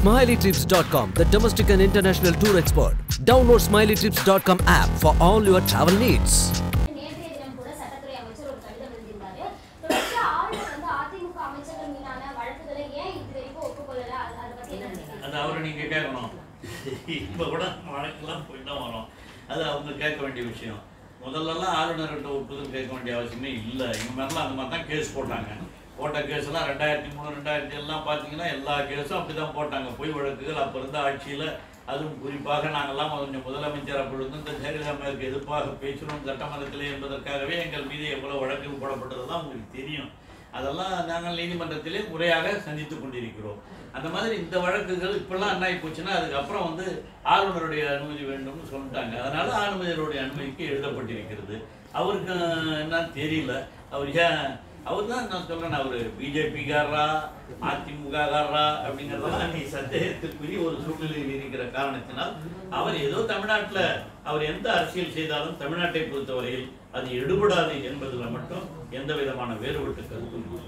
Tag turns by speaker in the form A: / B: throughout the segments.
A: SmileyTrips.com, the domestic and international tour expert. Download SmileyTrips.com app for all your travel needs.
B: நேற்றைய தினம் கூட சட்டத்துறை அமைச்சர் ஒரு கடிதம் எழுதியிருந்தாரு தொடர்ச்சியா ஆளுநர் வந்து அதிமுக அமைச்சர்கள் மீதான வழக்குகளை ஏன் இது வரைக்கும் ஒப்புக்கொள்ளல அது- அதை பத்தி என்ன நினைக்கிறீங்க
C: அது அவரை நீங்க கேட்கணும் இப்போ கூட வழக்கெல்லாம் போய் தான் வரோம் அது அவங்க கேட்க வேண்டிய விஷயம் முதல்லலாம் ஆளுநர்கிட்ட ஒப்புதல் கேட்க வேண்டிய அவசியமே இல்லை இவங்க மாதிரிலாம் அந்த மாதிரி தான் கேஸ் போட்டாங்க போட்ட கேஸ்லாம் ரெண்டாயிரத்தி மூணு ரெண்டாயிரத்தி எல்லாம் பார்த்தீங்கன்னா எல்லா கேஸும் அப்படி தான் போட்டாங்க பொய் வழக்குகள் அப்போ இருந்த ஆட்சியில் அதுவும் குறிப்பாக நாங்கள்லாம் கொஞ்சம் முதலமைச்சர் அப்பொழுது இந்த ஜெயலலிதா அம்மாவுக்கு எதிர்ப்பாக பேசுகிறோம் சட்டமன்றத்திலே என்பதற்காகவே எங்கள் மீது எவ்வளோ வழக்குகள் போடப்பட்டதெல்லாம் உங்களுக்கு தெரியும் அதெல்லாம் நாங்கள் நீதிமன்றத்திலே முறையாக சந்தித்து கொண்டிருக்கிறோம் அந்த மாதிரி இந்த வழக்குகள் இப்பெல்லாம் என்ன ஆகி போச்சுன்னா அதுக்கப்புறம் வந்து ஆளுநருடைய அனுமதி வேண்டும்னு சொல்லிட்டாங்க அதனால ஆளுநருடைய அனுமதிக்கு எழுதப்பட்டிருக்கிறது அவருக்கு என்னன்னு தெரியல அவர் ஏன் அவர் தான் நான் சொல்றேன் அவர் பிஜேபிக்காரரா அதிமுககாரரா அப்படிங்கிறதெல்லாம் நீ சந்தேகத்துக்குரிய ஒரு சூழ்நிலையில் இருக்கிற காரணத்தினால் அவர் ஏதோ தமிழ்நாட்டில் அவர் எந்த அரசியல் செய்தாலும் தமிழ்நாட்டை பொறுத்தவரையில் அது எடுபடாது என்பதில் மட்டும் எந்த விதமான வேறுபட்ட கருத்தும் இல்லை.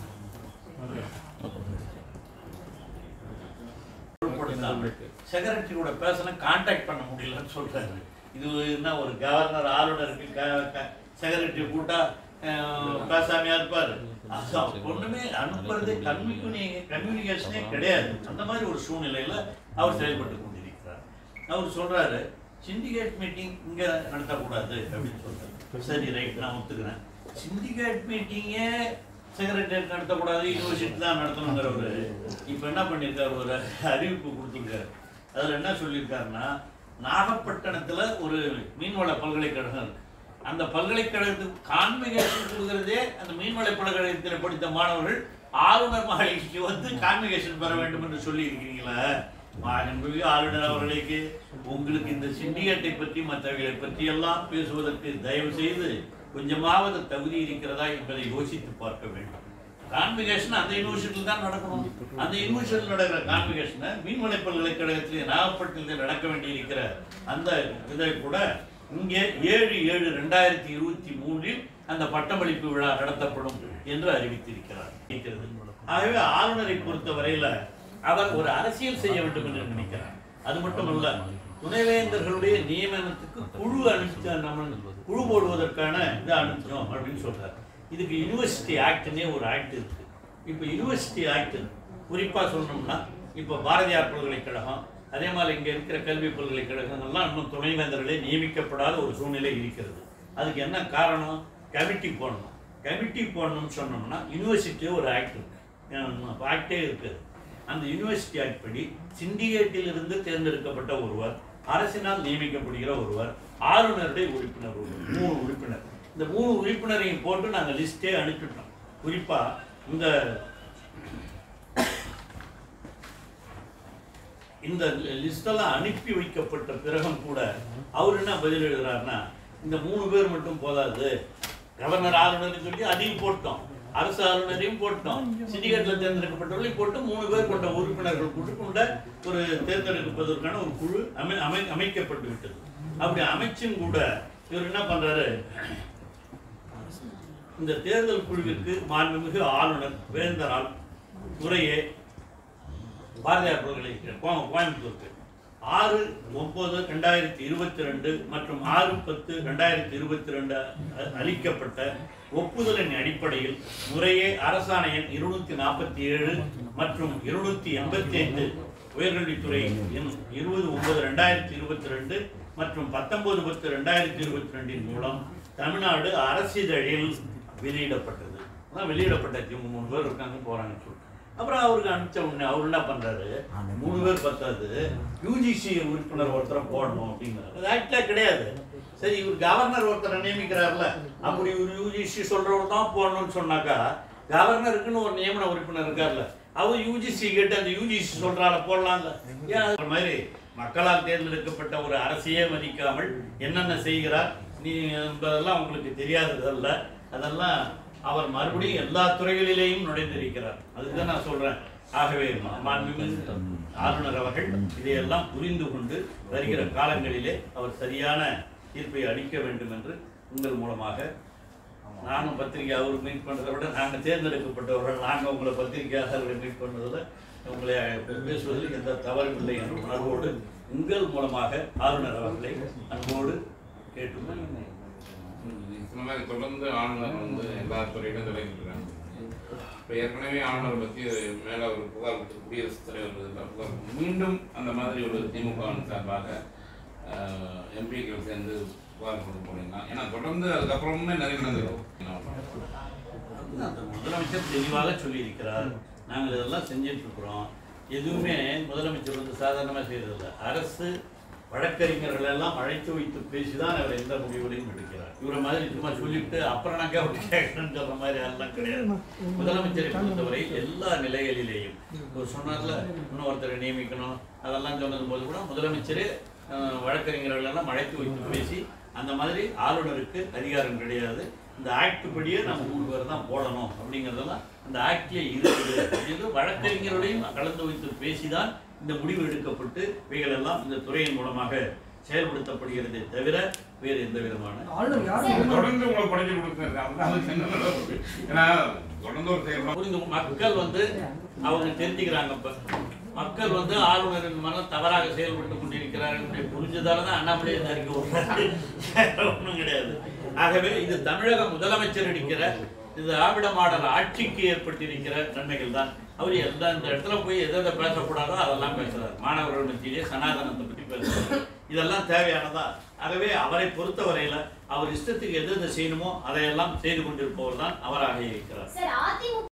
C: செக்ரட்டரி கூட பேசினா கான்டாக்ட் பண்ண முடியலன்னு சொல்றாரு இது என்ன ஒரு கவர்னர் ஆளுநருக்கு செக்ரட்டரி கூட்டா அஹ், பேசாமையா இருப்பாரு அதான் ஒண்ணுமே அனுப்புறதே கம்யூனிகே கம்யூனிகேஷனே கிடையாது அந்த மாதிரி ஒரு சூழ்நிலையில அவர் செயல்பட்டு கொண்டிருக்கிறார் அவர் சொல்றாரு சிண்டிகேட் மீட்டிங் இங்க நடத்தக்கூடாது அப்படின்னு சொல்றாரு சரி ரைட் நான் ஒத்துக்கிறேன் சிண்டிகேட் மீட்டிங்கே செக்ரட்டரியேட் நடத்தக்கூடாது யூனிவர்சிட்டி தான் நடத்தணுங்கிற ஒரு இப்போ என்ன பண்ணியிருக்காரு ஒரு அறிவிப்பு கொடுத்துருக்காரு அதில் என்ன சொல்லியிருக்காருன்னா நாகப்பட்டினத்தில் ஒரு மீன்வள பல்கலைக்கழகம் இருக்கு அந்த பல்கலைக்கழகத்துக்கு கான்மிகேஷன் கொடுக்கறதே அந்த மீன்வள பல்கலைக்கழகத்தில் படித்த மாணவர்கள் ஆளுநர் மாளிகைக்கு வந்து கான்மிகேஷன் பெற வேண்டும் என்று சொல்லி இருக்கிறீங்களா மாண்புமிகு ஆளுநர் அவர்களுக்கு உங்களுக்கு இந்த சிண்டிகேட்டை பற்றி மற்றவர்களை பற்றி எல்லாம் பேசுவதற்கு தயவு செய்து கொஞ்சமாவது தகுதி இருக்கிறதா என்பதை யோசித்து பார்க்க வேண்டும் கான்விகேஷன் அந்த யூனிவர்சிட்டியில் தான் நடக்கணும் அந்த யூனிவர்சிட்டியில் நடக்கிற கான்விகேஷனை மீன்வளை பல்கலைக்கழகத்தில் நாகப்பட்டினத்தில் நடக்க வேண்டியிருக்கிற அந்த இதை கூட இங்கே ஏழு ஏழு ரெண்டாயிரத்தி இருபத்தி மூன்றில் அந்த பட்டமளிப்பு விழா நடத்தப்படும் என்று அறிவித்திருக்கிறார் இருக்கிறது. ஆகவே ஆளுநரை பொறுத்த வரையில அவர் ஒரு அரசியல் செய்ய வேண்டும் என்று நினைக்கிறார் அது மட்டுமல்ல துணைவேந்தர்களுடைய நியமனத்துக்கு குழு அனுப்பிச்சு நம்ம குழு போடுவதற்கான இதை அனுப்பிச்சோம் அப்படின்னு சொல்றாரு இதுக்கு யூனிவர்சிட்டி ஆக்ட்னே ஒரு ஆக்ட் இருக்கு இப்போ யூனிவர்சிட்டி ஆக்ட் குறிப்பாக சொல்லணும்னா இப்போ பாரதியார் பல்கலைக்கழகம் அதே மாதிரி இங்கே இருக்கிற கல்வி பல்கலைக்கழகங்கள்லாம் இன்னும் துணைவேந்தர்களே நியமிக்கப்படாத ஒரு சூழ்நிலை இருக்கிறது அதுக்கு என்ன காரணம் கமிட்டி போடணும் கமிட்டி போடணும்னு சொன்னோம்னா யூனிவர்சிட்டியே ஒரு ஆக்ட் இருக்கு ஆக்டே இருக்குது அந்த யூனிவர்சிட்டி ஆக்ட் படி சிண்டிகேட்டில் இருந்து தேர்ந்தெடுக்கப்பட்ட ஒருவர் அரசினால் நியமிக்கப்படுகிற ஒருவர் ஆளுநருடைய உறுப்பினர் ஒருவர் மூணு உறுப்பினர் இந்த மூணு உறுப்பினரையும் போட்டு நாங்கள் லிஸ்ட்டே அனுப்பிட்டோம் குறிப்பா இந்த இந்த லிஸ்டெல்லாம் அனுப்பி வைக்கப்பட்ட பிறகும் கூட அவர் என்ன பதில் எழுதுறாருன்னா இந்த மூணு பேர் மட்டும் போதாது கவர்னர் ஆளுநர் சொல்லி அதையும் போட்டோம் அரசு ஆளுநரையும் போட்டோம் சிண்டிகேட்ல தேர்ந்தெடுக்கப்பட்டவர்களையும் போட்டு மூணு பேர் கொண்ட உறுப்பினர்கள் குழு கொண்ட ஒரு தேர்ந்தெடுப்பதற்கான ஒரு குழு அமை அமை அமைக்கப்பட்டு விட்டது அப்படி அமைச்சும் கூட இவர் என்ன பண்றாரு இந்த தேர்தல் குழுவிற்கு மாண்புமிகு ஆளுநர் வேந்தரால் துறையே பாரதியார் பல்கலைக்கழகம் கோ- கோயம்புத்தூருக்கு ஆறு ஒன்பது ரெண்டாயிரத்தி இருபத்தி ரெண்டு மற்றும் ஆறு பத்து ரெண்டாயிரத்தி இருபத்தி ரெண்டு அளிக்கப்பட்ட ஒப்புதலின் அடிப்படையில் முறையே அரசாணை எண் இருநூத்தி நாற்பத்தி ஏழு மற்றும் இருநூத்தி எண்பத்தி ஐந்து உயர்கல்வித்துறை எண் இருபது ஒன்பது ரெண்டாயிரத்தி இருபத்தி ரெண்டு மற்றும் பத்தொன்பது பத்து ரெண்டாயிரத்தி இருபத்தி ரெண்டின் மூலம் தமிழ்நாடு அரசிதழில் வெளியிடப்பட்டது அதான் வெளியிடப்பட்ட இவங்க மூணு பேர் இருக்காங்க போறாங்கன்னு சொல்லிட்டு அப்புறம் அவருக்கு அனுப்பிச்ச உடனே அவர் என்ன பண்றாரு மூணு பேர் பத்தாது யூஜிசி உறுப்பினர் ஒருத்தரை போடணும் அப்படிங்கிறாரு அது ஆக்டா கிடையாது சரி இவர் கவர்னர் ஒருத்தரை நியமிக்கிறார்ல அப்படி ஒரு யூஜிசி சொல்றவர் தான் போடணும்னு சொன்னாக்கா கவர்னருக்குன்னு ஒரு நியமன உறுப்பினர் இருக்கார்ல அவர் யூஜிசி கேட்டு அந்த யூஜிசி சொல்றால போடலாம்ல ஏன் அது மாதிரி மக்களால் தேர்ந்தெடுக்கப்பட்ட ஒரு அரசையே மதிக்காமல் என்னென்ன செய்கிறார் நீ என்பதெல்லாம் உங்களுக்கு தெரியாததல்ல அதெல்லாம் அவர் மறுபடியும் எல்லா துறைகளிலேயும் நுழைந்திருக்கிறார் அதுதான் நான் சொல்றேன் ஆகவே மா- மாண்புமிகு ஆளுநர் அவர்கள் இதையெல்லாம் புரிந்து கொண்டு வருகிற காலங்களிலே அவர் சரியான தீர்ப்பை அளிக்க வேண்டும் என்று உங்கள் மூலமாக நானும் பத்திரிகை அவர் மீட் பண்றதை விட நாங்கள் தேர்ந்தெடுக்கப்பட்டவர்கள் நாங்கள் உங்களை பத்திரிகையாளர்களை மீட் பண்ணதில் உங்களை பேசுவதில் எந்த தவறும் இல்லை என்ற உணர்வோடு உங்கள் மூலமாக ஆளுநர் அவர்களை அன்போடு கேட்டுக்கொள்கிறேன்
D: நீங்க சொன்ன மாதிரி தொடர்ந்து ஆளுநர் வந்து எல்லா துறையிலும் தலையிட்டு இருக்காங்க இப்போ ஏற்கனவே ஆளுநர் பற்றி மேலே ஒரு புகார் கொடுத்து குடியரசுத் தலைவர் இதில் புகார் கொடுத்து மீண்டும் அந்த மாதிரி ஒரு திமுக சார்பாக எம்பிக்கள் சேர்ந்து புகார் கொடுக்க போனீங்கன்னா ஏன்னா தொடர்ந்து அதுக்கப்புறமுமே நிறைய நடந்திருக்கும்
C: அந்த முதலமைச்சர் தெளிவாக சொல்லியிருக்கிறார் நாங்கள் இதெல்லாம் செஞ்சுட்டு இருக்கிறோம் எதுவுமே முதலமைச்சர் வந்து சாதாரணமாக செய்யறதில்ல அரசு வழக்கறிஞர்கள் எல்லாம் அழைத்து வைத்து பேசிதான் அவர் எந்த முடிவுகளையும் எடுக்கிறார் இவரை மாதிரி சும்மா சொல்லிவிட்டு அப்புறம் நான் கேட்டு கேட்கணும்னு சொல்ற மாதிரி எல்லாம் கிடையாது முதலமைச்சரை பொறுத்தவரை எல்லா நிலைகளிலேயும் இவர் சொன்னார்ல இன்னொருத்தரை நியமிக்கணும் அதெல்லாம் சொன்னது போது கூட முதலமைச்சரே அஹ், வழக்கறிஞர்கள் எல்லாம் அழைத்து வைத்து பேசி அந்த மாதிரி ஆளுநருக்கு அதிகாரம் கிடையாது இந்த ஆக்ட் படியே நம்ம மூணு பேர் தான் போடணும் அப்படிங்கிறதெல்லாம் அந்த ஆக்ட்லேயே இருக்குது இது வழக்கறிஞர்களையும் கலந்து வைத்து பேசிதான் இந்த முடிவு எடுக்கப்பட்டு இவைகள் எல்லாம் இந்த துறையின் மூலமாக செயல்படுத்தப்படுகிறதே தவிர வேறு எந்த விதமான
E: ஆளுநர் யார்
D: தொடர்ந்து உங்களை குறைஞ்சு கொடுத்துருக்காங்க அதுதான் அதுக்கு என்ன நடவடிக்கை? ஏன்னா தொடர்ந்து ஒரு செயல்பாடு
C: புரிந்து மக்கள் வந்து அவங்க தெரிஞ்சுக்கிறாங்க இப்ப மக்கள் வந்து ஆளுநரின் மனம் தவறாக செயல்பட்டு கொண்டிருக்கிறார் என்று புரிஞ்சதால தான் அண்ணாமலை இந்த அறிக்கை விடுறாரு. வேற ஒண்ணும் கிடையாது ஆகவே இது தமிழக முதலமைச்சர் எடுக்கிற இது திராவிட மாடல் ஆட்சிக்கு ஏற்பட்டிருக்கிற நன்மைகள் தான் அவர் எல்லா இந்த இடத்துல போய் எதை எதை பேசக்கூடாதோ அதெல்லாம் பேசுறாரு மாணவர்கள் மத்தியிலே சனாதனத்தை பற்றி பேசுறாரு இதெல்லாம் தேவையானதா ஆகவே அவரை பொறுத்தவரையில அவர் இஷ்டத்துக்கு எது எது செய்யணுமோ அதையெல்லாம் செய்து கொண்டிருப்பவர் தான் அவராக இருக்கிறார்
B: சார் அதிமுக